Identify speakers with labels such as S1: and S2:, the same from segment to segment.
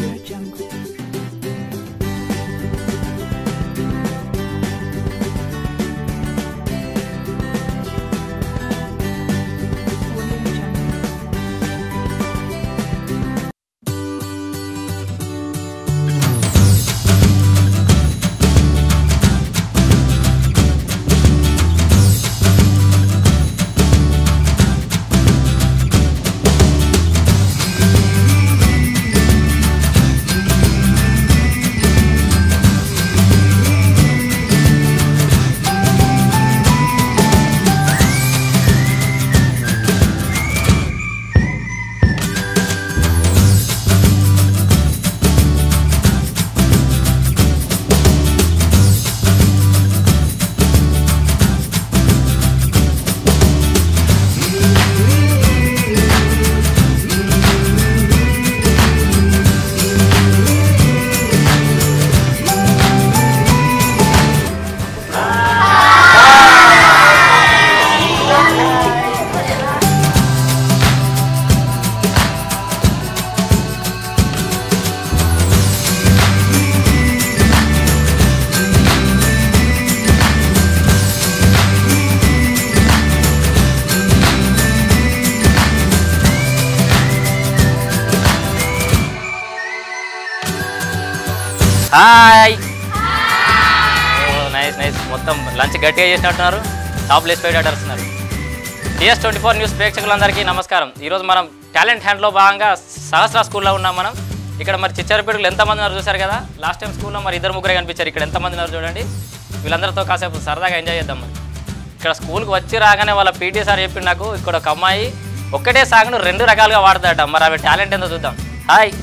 S1: Audio Jungle. Audio Jungle.
S2: Hi nice nice మొత్తం lunch గట్టిగా చేసినట్టున్నారు టాప్ లేసి పోయేటట్టు వస్తున్నారు టీఎస్ ట్వంటీ ఫోర్ న్యూస్ ప్రేక్షకులందరికీ నమస్కారం ఈరోజు మనం టాలెంట్ హ్యాండ్లో భాగంగా సహస్ర స్కూల్లో ఉన్నాం మనం ఇక్కడ మరి చిచ్చారపేటలో ఎంతమంది ఉన్నారు చూశారు కదా లాస్ట్ టైం స్కూల్లో మరి ఇద్దరు ముగ్గురే కనిపించారు ఇక్కడ ఎంతమంది ఉన్నారు చూడండి వీళ్ళందరితో కాసేపు సరదాగా ఎంజాయ్ చేద్దాం మరి ఇక్కడ స్కూల్కి వచ్చి రాగానే వాళ్ళ పీటీ సార్ చెప్పిండు నాకు ఇక్కడ ఒక అమ్మాయి ఒక్కటే సాగును రెండు రకాలుగా వాడతాడట మరి ఆమె టాలెంట్ ఏందో చూద్దాం హాయ్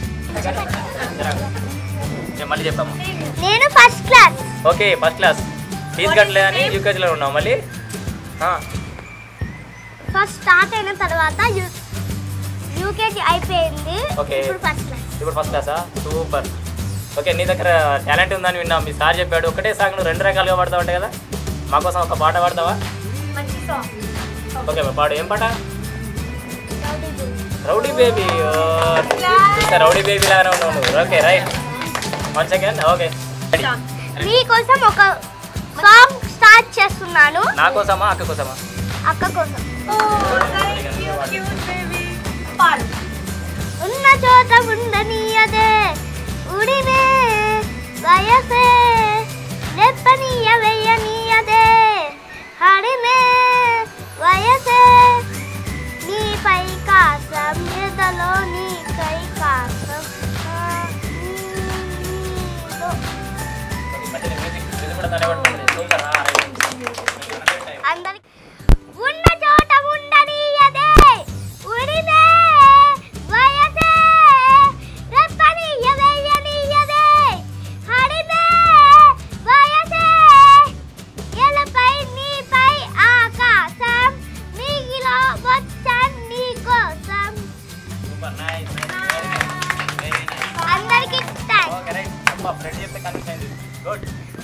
S2: నేను మళ్ళీ చెప్పాము
S3: నేను first class
S2: okay first class fees కట్టలేదని యూకేజీలో ఉన్నాం మళ్ళీ ఆ,
S3: ఫస్ట్ స్టార్ట్ అయిన తర్వాత యూకేజీ అయిపోయింది
S2: Okay.
S3: ఇప్పుడు ఫస్ట్ క్లాస్
S2: ఇప్పుడు ఫస్ట్ క్లాసా సూపర్ ఓకే నీ దగ్గర టాలెంట్ ఉందని విన్నాం మీ సార్ చెప్పాడు ఒకటే సాంగ్ నువ్వు రెండు రకాలుగా పాడతావు అంటే కదా మా కోసం ఒక పాట పాడతావా
S3: మంచి సాంగ్
S2: ఓకే మరి పాడు ఏం పాట రౌడీ బేబీ చూస్తే రౌడీ బేబీ లాగానే ఉన్నావు నువ్వు okay right one second okay
S3: మీకోసం ఒక సాంగ్ స్టార్ట్ చేస్తున్నాను
S2: నా కోసమా అక్క కోసమా
S3: అక్క కోసం ఉన్న చోట ఉండనీయదే ఉడినే వయసే నెప్పనీయ వెయ్యనీయదే హడినే వయసే నీపై కాసం ఎదలో నీకై కాసం ఆ, నీలో.
S2: మధ్యలో మ్యూజిక్ ఇది కూడా దాన్ని పట్టుకుంటుంది సూపర్
S3: అందరికి ఉన్న చోట ఉండనీయదే ఉడినే వయసే రెప్పనీయ వెయ్యనీయదే హడినే వయసే ఎలపై నీపై ఆకాశం నీగిలో వచ్చాను నీ కోసం
S2: సూపర్ నైస్ వెరీ నైస్
S3: అందరికి థ్యాంక్స్
S2: ఓకే రైట్ అబ్బా ఫ్రెండ్ చెప్తే కన్విన్స్ అయింది గుడ్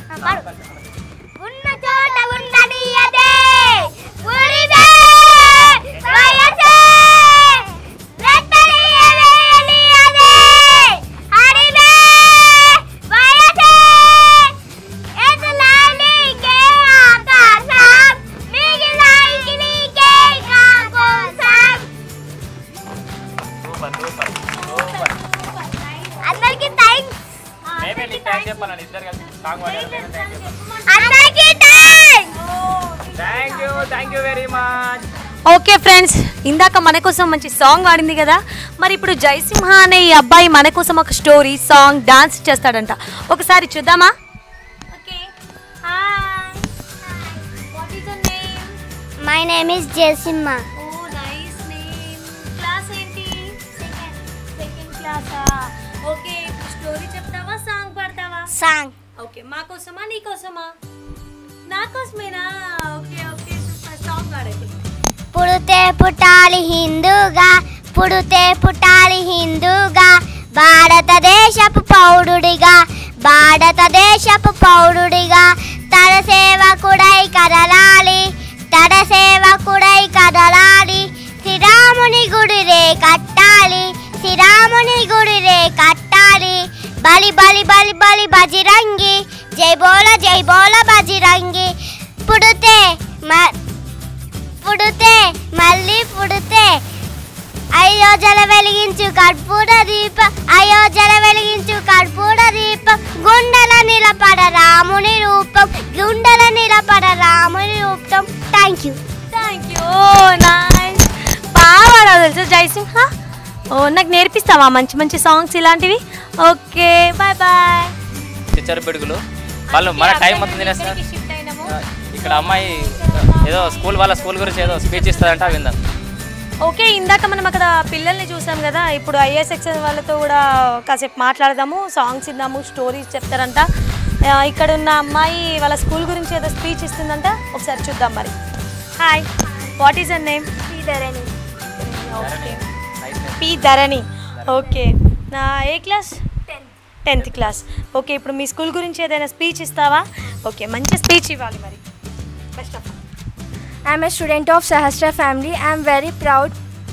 S3: ఉన్న చోట ఉండనీయదే ఉడినే వయసే రెప్పనీయ వెయ్యనీయదే హడినే వయసే ఎదులా నీకే ఆకాశం మిగిలాయికి నీకే నా కోసం
S2: సూపర్ సూపర్ సూపర్
S3: అందరికి థ్యాంక్స్
S2: మేమే నీకు థ్యాంక్స్ చెప్పాలని ఇద్దరు కలిసి సాంగ్ పాడారు మేమే థ్యాంక్ యూ
S3: అందరికి thanks
S2: thank you thank you very much
S4: okay friends ఇందాక మన కోసం మంచి సాంగ్ ఆడింది కదా మరి ఇప్పుడు జయసింహ అనే ఈ అబ్బాయి మన కోసం ఒక స్టోరీ సాంగ్ డాన్స్ చేస్తాడంట ఒకసారి చూద్దామా okay hi what is your name
S3: my name is Jayasimha
S4: oh nice name class ఏంటి సెకండ్ సెకండ్ క్లాసా ఓకే స్టోరీ చెప్తావా సాంగ్ పాడతావా
S3: సాంగ్
S4: ఓకే మా కోసమా నీ కోసమా నా కోసమేనా ఓకే ఓకే సూపర్ సాంగ్ పాడండి
S3: పుడితే పుట్టాలి హిందూగా పుడితే పుట్టాలి హిందూగా భారతదేశపు పౌరుడిగా భారతదేశపు పౌరుడిగా తన సేవకుడై కదలాలి తన సేవకుడై కదలాలి శ్రీరాముని గుడి రే కట్టాలి శ్రీరాముని గుడి రే కట్టాలి బలి బలి బలి బలి బజిరంగి జై బోల జై బోల బజిరంగి పుడితే మ పుడితే మళ్ళీ పుడితే అయోధ్యల వెలిగించు కర్పూర దీపం అయోధ్యల వెలిగించు కర్పూర దీపం గుండెల నిలబడ రాముని రూపం గుండెల నిలబడ రాముని రూపం thank you
S4: thank you nice బాగా తెలుసు జయసింహ ఓ నాకు నేర్పిస్తావా మంచి మంచి సాంగ్స్ ఇలాంటివి ఓకే బాయ్ బాయ్
S2: చిచ్చర పిడుగులు వాళ్ళు మన టైం మొత్తం తినేస్తారు ఆ, ఇక్కడ అమ్మాయి ఏదో స్కూల్ వాళ్ళ స్కూల్ గురించి ఏదో స్పీచ్ ఇస్తుందంట విందాం
S4: ఓకే ఇందాక మనం అక్కడ పిల్లల్ని చూసాం కదా ఇప్పుడు ఐఏ సెక్షన్ వాళ్ళతో కూడా కాసేపు మాట్లాడదాము సాంగ్స్ ఇద్దాము స్టోరీస్ చెప్తారంట ఆ, ఇక్కడ ఉన్న అమ్మాయి వాళ్ళ స్కూల్ గురించి ఏదో స్పీచ్ ఇస్తుందంట ఒకసారి చూద్దాం మరి hi what is your name okay P Dharani okay నా ఏ క్లాస్ టెన్త్ క్లాస్ ఓకే ఇప్పుడు మీ స్కూల్ గురించి ఏదైనా స్పీచ్ ఇస్తావా ఓకే మంచి స్పీచ్ ఇవ్వాలి మరి best of
S1: I am a student of Sahasra family. I am very proud.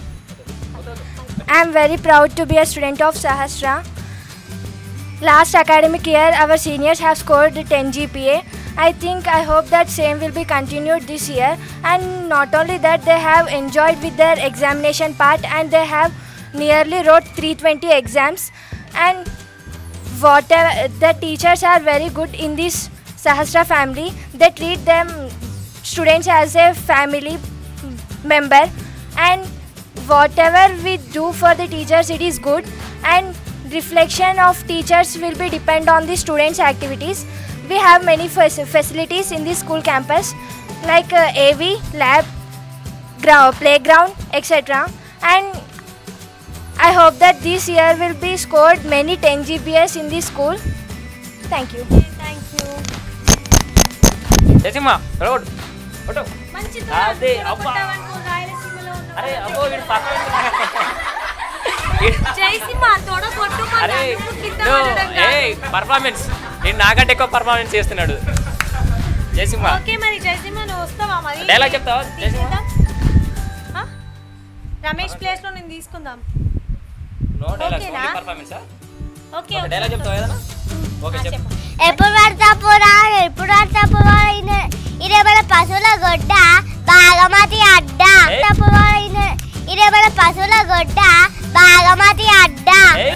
S1: I am very proud to be a student of Sahasra. Last academic year, our seniors have scored 10 GPA. I think I hope that same will be continued this year. And not only that, they have enjoyed with their examination part and they have nearly wrote 320 exams. And whatever the teachers are very good in this Sahasra family. They treat them students as a family member and whatever we do for the teachers it is good and reflection of teachers will be depend on the students activities we have many fac- facilities in the school campus like uh, av lab ground, playground etc and i hope that this year will be scored many 10 gps in the school thank you
S4: thank you
S2: Jayasimha road photo
S4: మంచి
S2: అదే, అబ్బా. అరే అబ్బో వీడు పక్కన వీడు-
S4: జయసింహ తోడ కొట్టు
S2: అరే ఏ పర్ఫార్మెన్స్ నేను నాకంటే ఎక్కువ పర్ఫార్మెన్స్ చేస్తున్నాడు జయసింహ
S4: ఓకే మరి జయసింహ నువ్వు వస్తావా మరి
S2: డైలాగ్ చెప్తావా జయసింహ
S4: తీసుకుందాం? ఆ? రమేష్ ప్లేస్ లో నేను తీసుకుందాం
S2: నో డైలాగ్
S4: ఓకేనా?
S2: Only performance
S4: okay
S2: okay dialogue చెప్తావా ఏదైనా ఓకే
S4: ఆ,
S2: చెప్పు
S4: చెప్పు.
S3: ఎప్పుడు పడతాపు రా ఎప్పుడు పడతాపు ఇదే మన పశువుల గొడ్డ బాగమతి అడ్డ
S2: ఏయ్.
S3: తప్పు ఇదే మన పశువుల గొడ్డ బాగమతి అడ్డ
S2: ఏయ్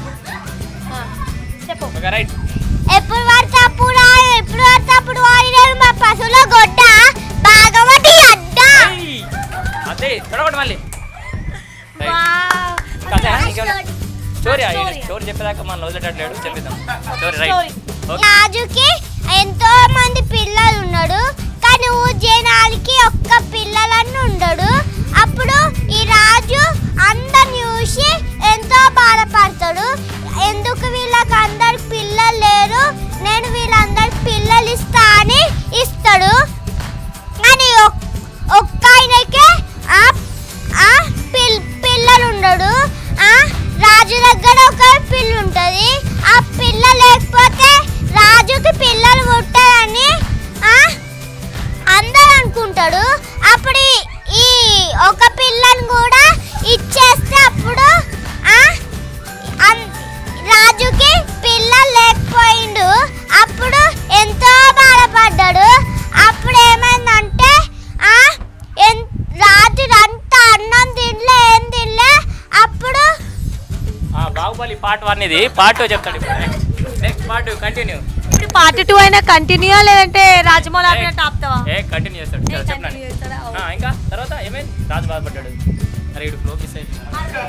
S4: ఆ, చెప్పు
S2: ఓకే రైట్
S3: ఎప్పుడు పడతాపు రా ఎప్పుడు పడతాప్పుడు ఇదే మా పశువుల గొడ్డ బాగమతి అడ్డ
S2: ఏయ్ అదే చూడకూడదు మళ్ళీ రైట్
S4: వావ్.
S2: కథ ఇంకేమైనా స్టోరీ
S4: స్టోరీ.
S2: స్టోరీ చెప్పేదాకా మనం వదిలేటట్లేడు చెప్పిద్దాం స్టోరీ
S4: స్టోరీ.
S2: రైట్ ఓకే
S3: రాజుకి ఎంతో మంది పిల్లలు ఉన్నాడు కానీ జనాలకి ఒక్క పిల్లలని ఉండడు అప్పుడు ఈ రాజు అందరిని చూసి ఎంతో బాధపడతాడు ఎందుకు వీళ్ళకి అందరికి పిల్లలు లేరు నేను వీళ్ళందరికి పిల్లలు ఇస్తా అని ఇస్తాడు కానీ ఒక్- ఒక్క ఆయనకే ఆ ఆ పిల్ పిల్లలు ఉండడు ఆ రాజు దగ్గర ఒక పిల్ల ఉంటుంది ఆ పిల్ల లేకపోతే రాజుకి పిల్లలు పుట్టారని ఆ అందరూ అనుకుంటాడు అప్పుడు ఈ- ఈ ఒక పిల్లని కూడా ఇచ్చేస్తే అప్పుడు ఆ అన్- రాజుకి పిల్లలు లేకపోయిండు అప్పుడు ఎంతో బాధపడ్డాడు అప్పుడు ఏమైందంటే ఆ ఎన్ రాత్రి అంతా అన్నం తినలే ఏం తినలే అప్పుడు
S2: ఆ బాహుబలి పార్ట్ వన్ ఇది పార్ట్ టూ చెప్తాడు ఇప్పుడు నెక్స్ట్ నెక్స్ట్ పార్ట్ కంటిన్యూ
S4: ఇప్పుడు పార్ట్ టూ అయినా కంటిన్యూ లేదంటే రాజమౌళి ఆపినట్టు ఆపుతావా
S2: ఏ కంటిన్యూ చేస్తాడు
S4: ఏ,
S2: చలో, చెప్పండి
S4: continue చేస్తాడా?
S2: ఆ, ఇంకా తర్వాత ఏమైంది రాజు బాధపడ్డాడు అరే ఇటు ఫ్లో మిస్ అయింది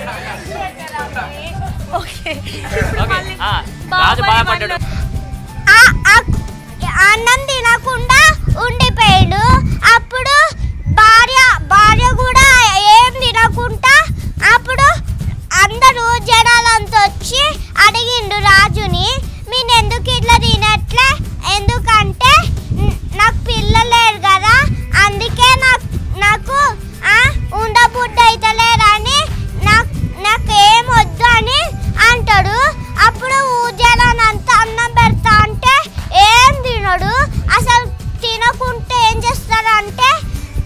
S4: ఓకే ఇప్పుడు
S2: ఓకే
S4: మళ్ళీ
S2: ఆ, రాజు
S4: బాబాయ్
S2: బాధపడ్డాడు
S4: వాళ్ళు-
S3: ఆ- ఆ- అన్నం తినకుండా ఉండిపోయాడు అప్పుడు భార్య భార్య కూడా ఏం తినకుండా అప్పుడు అందరూ జనాలంతా వచ్చి అడిగిండు రాజుని మీరు ఎందుకు ఇట్లా తినట్లే ఎందుకంటే "న- నాకు పిల్లలు లేరు కదా అందుకే నాకు నాకు ఆ, ఉండబుద్ధి అయితే లేదని నాకు నాకు ఏం వద్దు అని అంటాడు అప్పుడు జనాలంతా అన్నం పెడతా అంటే ఏం తినడు అసలు తినకుంటే ఏం చేస్తాడంటే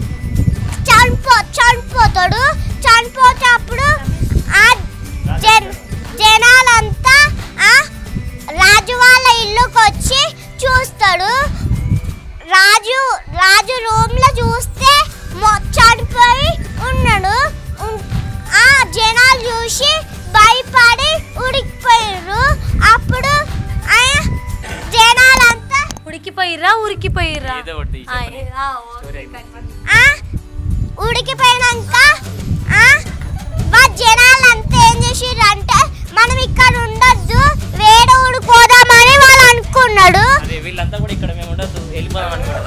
S3: చూస్తాడు రాజు రాజు రూమ్ లో చూస్తే మొ- చనిపోయి ఉన్నాడు ఉన్- ఆ జనాలు చూసి భయపడి ఉడికిపోయారు అప్పుడు ఆ జనాలంతా
S4: ఉడికిపోయిర్రా ఉరికిపోయిర్రా
S2: ఏదో ఒకటి
S4: ఆ,
S2: చెప్పండి.
S4: ఆ,
S2: స్టోరీ
S4: ఓకే.
S2: అయిపోయింది.
S3: ఆ ఉడికిపోయినాక ఆ మా జనాలంతా ఏం చేసిర్రంటే మనం ఇక్కడ ఉండొద్దు వేరే ఊరికి పోదామని వాళ్ళు అనుకున్నాడు
S2: అదే వీళ్ళంతా కూడా ఇక్కడ మేము ఉండొద్దు వెళ్ళిపోదాం అనుకుంటా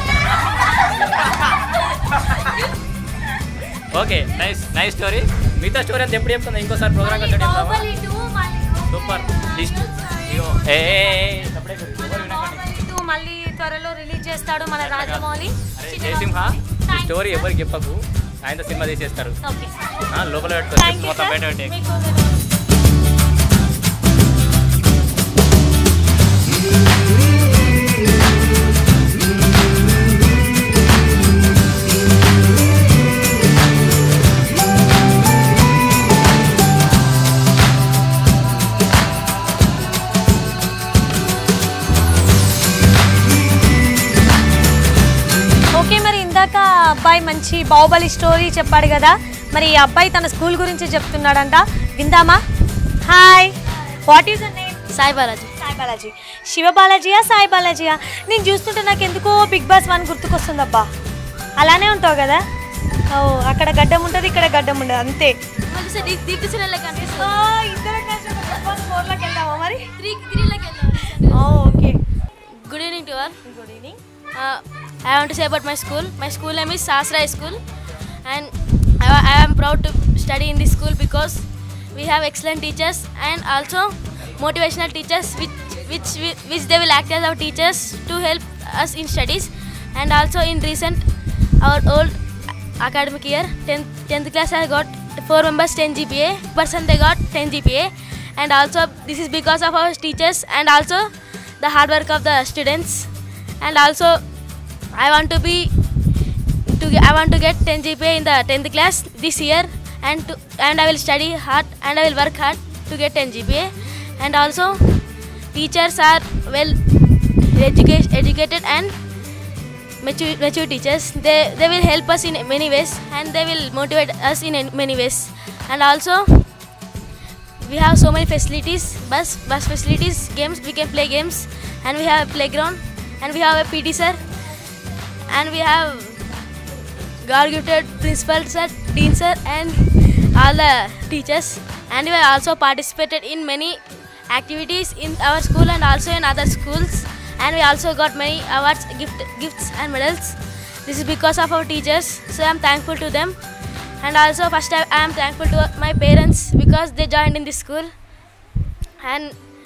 S2: ఓకే నైస్ నైస్ స్టోరీ మిగతా స్టోరీ అంతా ఎప్పుడు చెప్తుంది ఇంకోసారి ప్రోగ్రామ్
S4: మళ్ళీ
S2: చెప్తామా
S4: బాహుబలి two, మళ్ళీ
S2: సూపర్ లిస్ట్ ఇగో ఏ ఏ, ఏ, అప్పుడే కొద్ది, ఎవరు వినకండి.
S4: బాహుబలి two మళ్ళీ త్వరలో రిలీజ్ చేస్తాడు మన రాజమౌళి
S2: అరే జయసింహ ఈ స్టోరీ ఎవరికి చెప్పకు ఆయన సినిమా తీసేస్తారు
S4: ఓకే
S2: ఆ, లోపల పెట్టుకో
S4: థ్యాంక్ యూ
S2: మొత్తం బయట పెట్టే
S4: మీకు ఓకే మరి ఇందాక అబ్బాయి మంచి బాహుబలి స్టోరీ చెప్పాడు కదా మరి ఈ అబ్బాయి తన స్కూల్ గురించి చెప్తున్నాడంట విందామా hi what is name
S5: Sai Balaji
S4: Sai Balaji Shiva బాలాజీయా సాయి బాలాజీయా నేను చూస్తుంటే నాకు ఎందుకో బిగ్ బాస్ వన్ గుర్తుకొస్తుంది అబ్బా అలానే ఉంటావు కదా ఓ అక్కడ గడ్డం ఉంటుంది ఇక్కడ గడ్డం ఉండదు అంతే
S5: దీప్తి ఛానల్ కనిపిస్తుంది
S4: ఓ, ఇద్దరం కలిసి ఒక బిగ్ బాస్ ఫోర్లోకి వెళ్దామా మరి
S5: త్రీ త్రీలోకి వెళ్ళాం
S4: oh, okay
S5: good evening to all
S4: good evening
S5: I want to say about my school my school name is Sastra school and I am proud to study in this school because we have excellent teachers and also motivational teachers which which wi- which they will act as our teachers to help us in studies and also in recent our old academic year 10th, 10th class I got four members 10 GPA person they got 10 GPA and also this is because of our teachers and also the hard work of the students and also I want to be to ge- I want to get 10 GPA in the 10th class this year and to, and I will study hard and I will work hard to get 10 GPA and also teachers are well educa- educated and mature, mature teachers they they will help us in many ways and they will motivate us in an- many ways and also we have so many facilities bus bus facilities games we can play games and we have a playground and we have a pt sir and we have god gifted principal sir dean sir and all the teachers and we have also participated in many activities in our school and also in other schools and we also got many awards gift gifts and medals this is because of our teachers so i'm thankful to them and also first I, I am thankful to my parents because they joined in this school and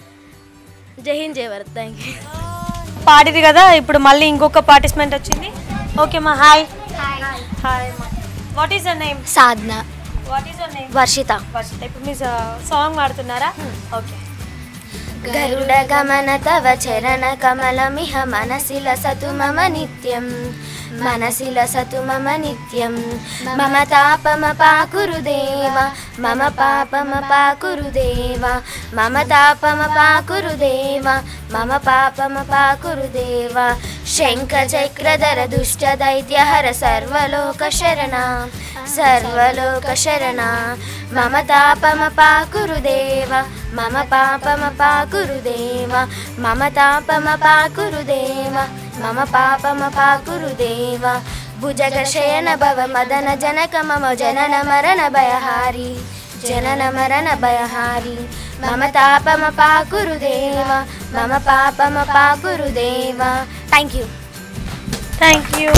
S5: jai hind jai bharat thank you
S4: పాడిది కదా ఇప్పుడు మళ్ళీ ఇంకొక participant వచ్చింది okay మా hi hi మా what is your name
S3: Sadhana
S4: what is your name
S3: Varshitha
S4: Varshitha ఇప్పుడు మీ సాంగ్ పాడుతున్నారా ఓకే
S1: గరుడ గమన తవ చరణ కమలమిహ మనసి లసతు మమ నిత్యం మనసి లసతు మమ నిత్యం మమ తాపమ పాకురు దేవ మమ పాపమ పాకురు దేవ మమ తాపమ పాకురు దేవ మమ పాపమ పాకురు దేవ శంఖ చక్రధర దుష్ట దైత్యహర సర్వలోక శరణ సర్వలోక శరణ మమ తాపమ పాకురు దేవ మమ పాపమ పాకురు దేవ మమ తాపమ పాకురు దేవ మమ పాపమ పాకురు దేవ భుజగ శయన భవ మదన జనక మమ జనన మరణ భయహారి జనన మరణ భయహారి మమ తాపమ పాకురు దేవ మమ పాపమ పాకురు దేవ థ్యాంక్ యూ
S4: థ్యాంక్ యూ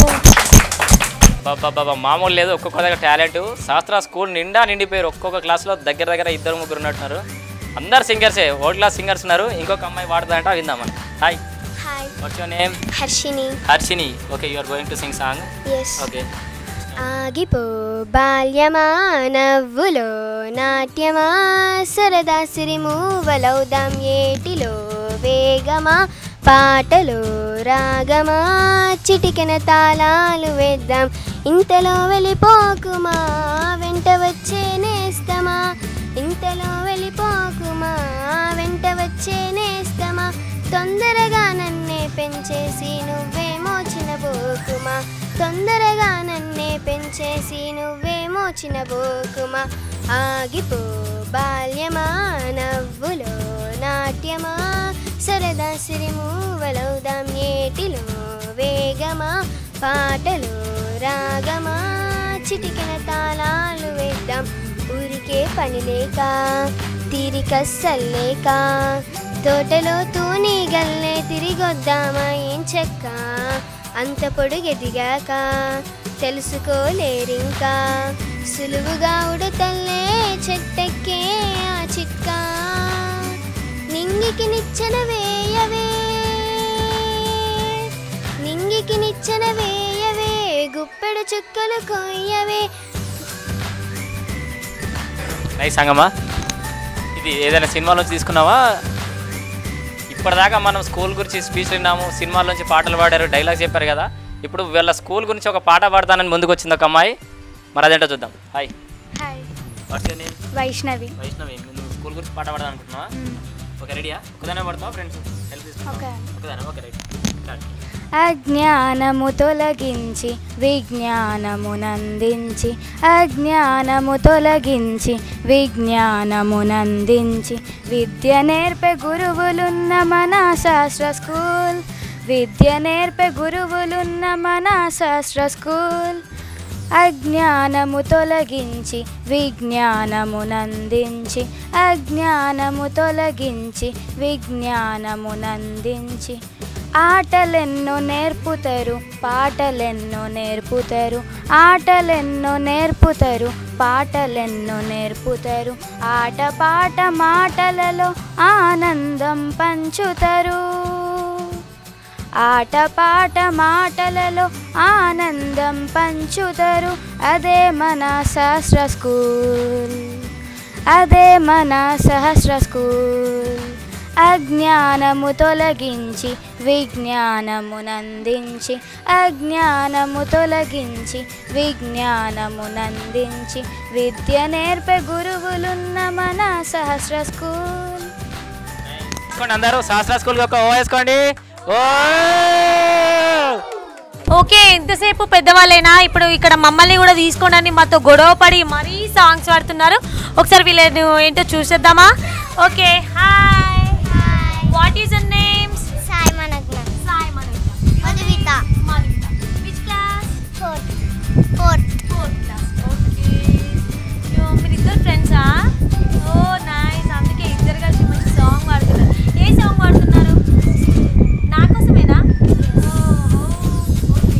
S2: బాబా మామూలు లేదు ఒక్కొక్క దగ్గర టాలెంట్ శాస్త్ర స్కూల్ నిండా నిండిపోయారు ఒక్కొక్క క్లాస్లో దగ్గర దగ్గర ఇద్దరు ముగ్గురు ఉన్నట్టున్నారు అందరు సింగర్సే ఓల్డ్ క్లాస్ సింగర్స్ ఉన్నారు ఇంకొక అమ్మాయి వాడుతుందంట విందాం మనం hi
S3: hi
S2: what's your name
S3: Harshini
S2: Harshini okay you are going to sing song
S3: yes
S2: okay
S3: ఆగిపో బాల్యమా నవ్వులో నాట్యమా సరదా సిరిమూవలౌదాం ఏటిలో వేగమా పాటలో రాగమా చిటికెన తాళాలు వేద్దాం ఇంతలో వెళ్ళిపోకుమా వెంట వచ్చే నేస్తమా ఇంతలో వెళ్ళిపోకుమా వెంట వచ్చే నేస్తమా తొందరగా నన్నే
S6: పెంచేసి నువ్వేమో చినబోకుమా తొందరగా నన్నే పెంచేసి నువ్వేమో చినబోకుమా ఆగిపో బాల్యమా నవ్వులో నాట్యమా సరదా సిరిమూవలవుదాం ఏటిలో వేగమా పాటలో రాగమా చిటికెన తాళాలు వేద్దాం ఊరికే పని లేక తీరికస్సల్లేక తోటలో తూని గల్లే తిరిగొద్దామా ఏం చెక్క అంత పొడుగెదిగాక తెలుసుకోలేరింకా సులువుగా ఉడతల్లే చెట్టెక్కే ఆ చిట్కా నింగికి నిచ్చెన వేయవే నింగికి నిచ్చెన వేయవే గుప్పెడు చుక్కలు కొయ్యవే
S2: నైస్ సంగమా ఇది ఏదైనా సినిమాలోంచి తీసుకున్నావా ఇప్పటిదాకా మనం స్కూల్ గురించి స్పీచ్ విన్నాము సినిమాలోంచి పాటలు పాడారు డైలాగ్స్ చెప్పారు కదా ఇప్పుడు వీళ్ళ స్కూల్ గురించి ఒక పాట పాడతానని ముందుకు వచ్చింది ఒక అమ్మాయి మరి అదేంటో చూద్దాం hi
S1: hi
S2: what's your name
S1: Vaishnavi
S2: Vaishnavi నువ్వు స్కూల్ గురించి పాట పాడాలి అనుకుంటున్నావా ఓకే రెడీయా ఒకదానే పడతావా ఫ్రెండ్స్ హెల్ప్ తీసుకుంటావా
S1: ఓకే.
S2: ఒకదానే ఓకే రైట్ స్టార్ట్
S1: అజ్ఞానము తొలగించి విజ్ఞానమునందించి అజ్ఞానము తొలగించి విజ్ఞానమునందించి విద్య నేర్పే గురువులున్న మన శాస్త్ర స్కూల్ విద్య నేర్పే గురువులున్న మన శాస్త్ర స్కూల్ అజ్ఞానము తొలగించి విజ్ఞానమునందించి అజ్ఞానము తొలగించి విజ్ఞానమునందించి ఆటలెన్నో నేర్పుతారు పాటలెన్నో నేర్పుతారు ఆటలెన్నో నేర్పుతారు పాటలెన్నో నేర్పుతారు ఆట పాట మాటలలో ఆనందం పంచుతారు ఆట పాట మాటలలో ఆనందం పంచుతారు అదే మన శాస్త్ర స్కూల్ అదే మన సహస్ర స్కూల్ అజ్ఞానము తొలగించి విజ్ఞానమునందించి అజ్ఞానము తొలగించి విజ్ఞానమునందించి విద్య నేర్పే గురువులున్న మన సహస్ర స్కూల్
S2: తీసుకోండి అందరూ శాస్త్ర స్కూల్కి ఒక ఓ వేసుకోండి ఓ
S4: ఓకే ఎంతసేపు పెద్దవాళ్ళైనా ఇప్పుడు ఇక్కడ మమ్మల్ని కూడా తీసుకోండి మాతో గొడవ పడి మరీ సాంగ్స్ పాడుతున్నారు ఒకసారి వీళ్ళను ఏంటో చూసేద్దామా okay hi what is your names
S3: Sai Managna
S4: Sai Manoj
S3: Madhuvitha
S4: which class
S3: fourth fourth
S4: fourth class okay మీరిద్దరు ఫ్రెండ్సా ఓ నైస్ అందుకే ఇద్దరు కలిసి మంచి సాంగ్ పాడుతున్నారు ఏ సాంగ్ పాడుతున్నారు నా కోసమేనా ఓకే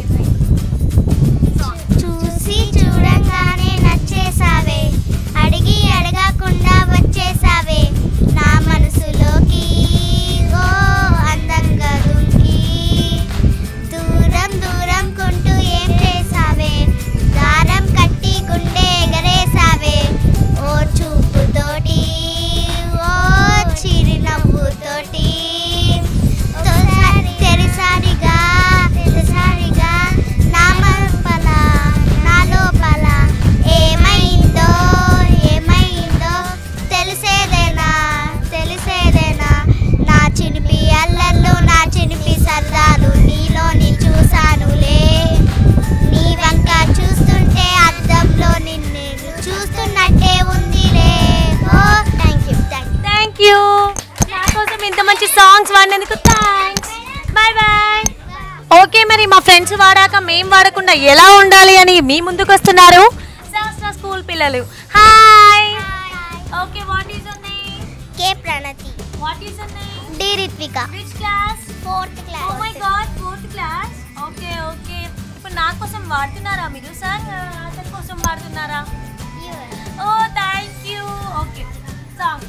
S3: చూసి చూడంగానే నచ్చేసావే అడిగి అడగకుండా వచ్చేసావే నా మనసులోకి ఓ అందంగా దుంకి దూరం దూరం కొంటూ ఏం చేసావే దారం కట్టి గుండె ఎగరేసావే ఓ చూపుతోటి ఓ చిరునవ్వుతోటి తొలిసారి తెరిసారిగా తెరిసారిగా నా లోపల నా లోపల ఏమైందో ఏమైందో తెలిసేదేనా తెలిసేదేనా నా చినిపి అల్లర్లు నా చినిపి సరదాలు నీలోని చూశానులే నీ వంక చూస్తుంటే అద్దంలో నిన్ను చూస్తున్నట్టే ఉందిలే oh thank you thank you
S4: thank you నా కోసం ఇంత మంచి సాంగ్స్ వాడినందుకు థ్యాంక్స్ బాయ్ బాయ్ ఓకే మరి మా ఫ్రెండ్స్ వాడాక మేం వాడకుండా ఎలా ఉండాలి అని మీ ముందుకు వస్తున్నారు శాస్త్ర స్కూల్ పిల్లలు hi okay what is your name
S3: K Pranathi
S4: what is your name
S3: D Ritvika
S4: which class
S3: fourth
S4: oh
S3: class
S4: my god fourth class okay okay ఇప్పుడు నా కోసం వాడుతున్నారా మీరు సార్ అతని కోసం వాడుతున్నారా oh thank you okay song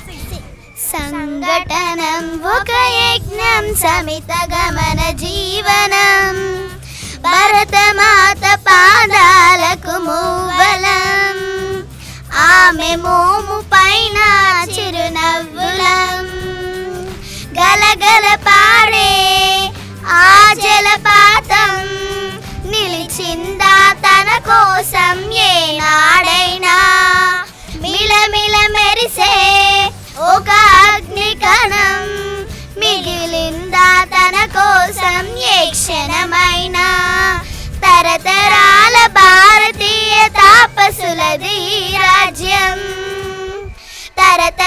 S3: సంఘటనం ఒక యజ్ఞం సమిత గమన జీవనం భరతమాత పాదాలకు మూవలం ఆమె మోము పైన చిరునవ్వులం గలగల పాడే ఆ జలపాతం నిలిచిందా తన కోసం ఏనాడైనా మిలమిల మెరిసే ఒక అగ్ని కణం మిగిలిందా తన కోసం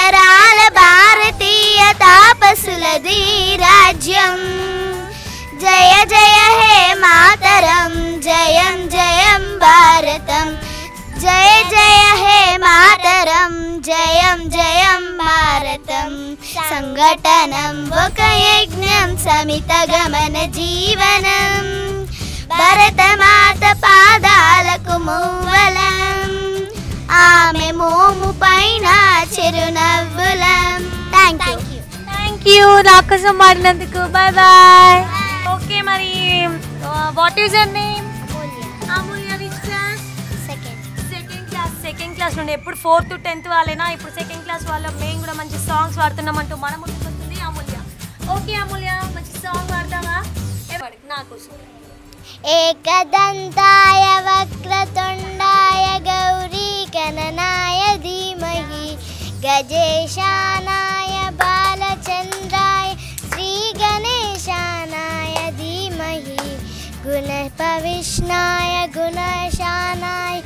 S3: అక్షరాల భారతీయ తాపసులది రాజ్యం జయ జయ హే మాతరం జయం జయం భారతం జయ జయ హే మాతరం జయం జయం భారతం సంఘటనం ఒక యజ్ఞం సమిత గమన జీవనం భరతమాత పాదాలకు మూవలం ఆమె మోము పైన చిరునవ్వులం థ్యాంక్ యూ
S4: థ్యాంక్ యూ నా కోసం పాడినందుకు బాయ్ బాయ్ ఓకే మరి what is your name Amulya which class
S3: second
S4: second class second class నుండి ఎప్పుడు ఫోర్త్ టెన్త్ వాళ్ళైనా ఇప్పుడు సెకండ్ క్లాస్ వాళ్ళ మేము కూడా మంచి సాంగ్స్ పాడుతున్నామంటూ మన ముందుకు వస్తుంది అమూల్య ఓకే అమూల్య మంచి సాంగ్ పాడతావా ఏ పాడు, నా కోసం
S3: एकदन्ताय वक्रतुण्डाय गौरीगणनाय धीमहि गजेशानाय बालचन्द्राय श्रीगणेशानाय धीमहि गुणपविष्णाय गुणशानाय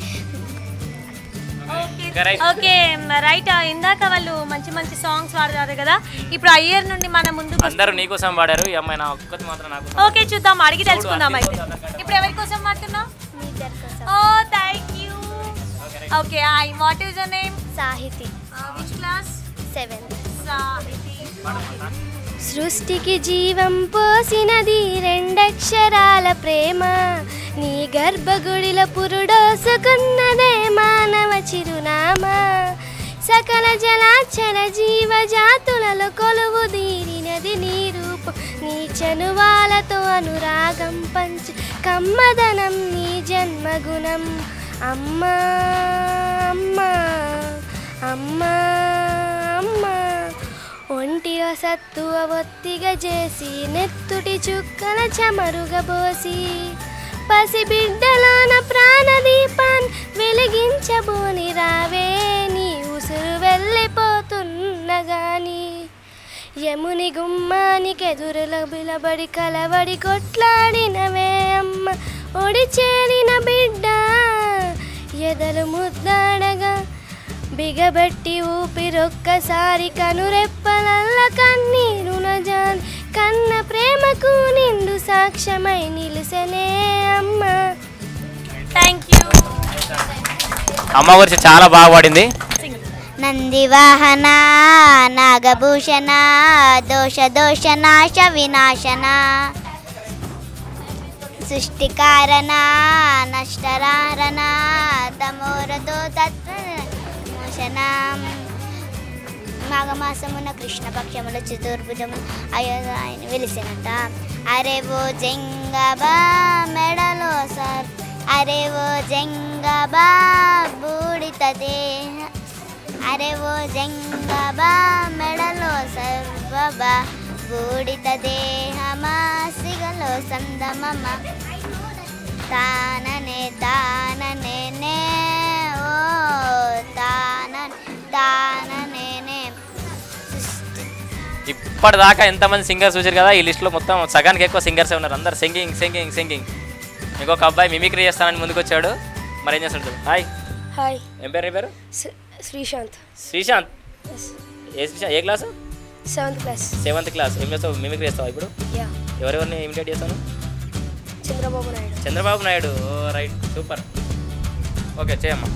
S2: Correct.
S4: ఓకే రైట్ ఇందాక వాళ్ళు మంచి మంచి సాంగ్స్ పాడతారు కదా ఇప్పుడు ఆ ఇయర్ నుండి మన ముందుకు
S2: అందరూ నీకోసం పాడారు ఈ అమ్మాయి నా ఒక్కటి మాత్రం నాకు
S4: ఓకే చూద్దాం అడిగి తెలుసుకుందాం అయితే ఇప్పుడు ఎవరి కోసం పాడుతున్నావు oh thank you okay I what is your name
S6: Sahithi
S4: which class
S6: seventh
S4: Sahithi
S6: సృష్టికి జీవం పోసినది రెండక్షరాల ప్రేమ నీ గర్భగుడిల పురుడోసుకున్నదే మానవ చిరునామా సకల జలాచర జీవజాతులలో కొలువు తీరినది నీ రూపం నీ చనువాలతో అనురాగం పంచు కమ్మదనం నీ జన్మగుణం అమ్మా అమ్మా అమ్మా అమ్మా ఒంటిగా సత్తువ ఒత్తిగా చేసి నెత్తుటి చుక్కల చెమరుగబోసి పసిబిడ్డలోన ప్రాణదీపాన్ వెలిగించబోని రావే నీ ఉసురు వెళ్ళిపోతున్నగాని యముని గుమ్మానికెదురుల బిలబడి కలబడి కొట్లాడినవే అమ్మ ఒడి చేరిన బిడ్డ ఎదలు ముద్దాడగా బిగబట్టి ఊపిరొక్కసారి కనురెప్పలల్ల కన్నీరు నజాన్ కన్న ప్రేమకు నిండు సాక్ష్యమై నిలుసనే అమ్మ
S4: థ్యాంక్ యూ
S2: అమ్మ గురించి చాలా బాగా పాడింది
S3: నందివాహన నాగభూషణ దోష దోష నాశ వినాశన సృష్టికారణ నష్టరారణ తమోరదో తత్వమోషణ మాఘమాసమున కృష్ణపక్షముల చతుర్భుజము అయ్యో ఆయన వెలిసినట అరే ఓ జంగబా మెడలో సర్ అరే ఓ జంగబా బూడిత దేహ అరే ఓ జంగబా మెడలో సర్వబా బూడిత దేహమా సిగలో సందమమ తాననే తాననే నే ఓ తాన తాననే నే
S2: ఇప్పటిదాకా ఎంతమంది సింగర్స్ చూసారు కదా ఈ లిస్ట్లో మొత్తం సగానికి ఎక్కువ సింగర్సే ఉన్నారు అందరు సింగింగ్ సింగింగ్ సింగింగ్ ఇంకొక అబ్బాయి మిమిక్రీ చేస్తానని ముందుకు వచ్చాడు మరి ఏం చేస్తాడు హాయ్
S1: హాయ్
S2: ఏం పేరు నీ పేరు
S1: శ్రీశాంత్
S2: శ్రీశాంత్ ఏ శ్రీశాంత్ ఏ class
S1: seventh class
S2: seventh class ఏం చేస్తావు మిమిక్రీ చేస్తావా ఇప్పుడు
S1: యా
S2: ఎవరెవరిని ఇమిటేట్ చేస్తాను
S1: Chandrababu Naidu
S2: Chandrababu Naidu oh right super okay చేయమ్మా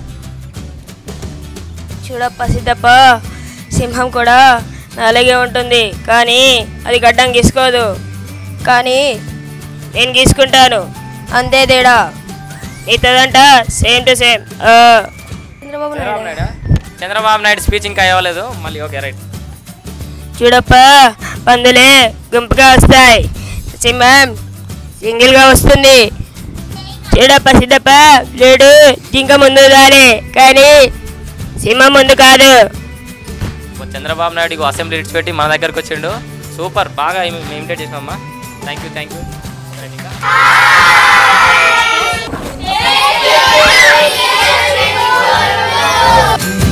S7: చూడప్ప సిద్ధప్ప సింహం కూడా అలాగే ఉంటుంది కానీ అది గడ్డం గీసుకోదు కానీ నేను గీసుకుంటాను అంతే తేడా ఇతదంట same to same
S1: Chandrababu
S2: Chandrababu
S1: Naidu
S2: Naidu Chandrababu Naidu speech ఇంకా ఇవ్వలేదు మళ్ళీ ఓకే రైట్
S7: చూడప్ప పందులే గుంపుగా వస్తాయి సింహం సింగిల్గా వస్తుంది చూడప్ప సిద్ధప్ప లేడు జింక ముందు దారి కానీ సింహం ముందు కాదు
S2: చంద్రబాబు నాయుడు ఇగో అసెంబ్లీ విడిచిపెట్టి మన దగ్గరకు వచ్చిండు సూపర్ బాగా ఇమిటేట్ చేసినామమ్మా thank you thank you
S3: Thank you.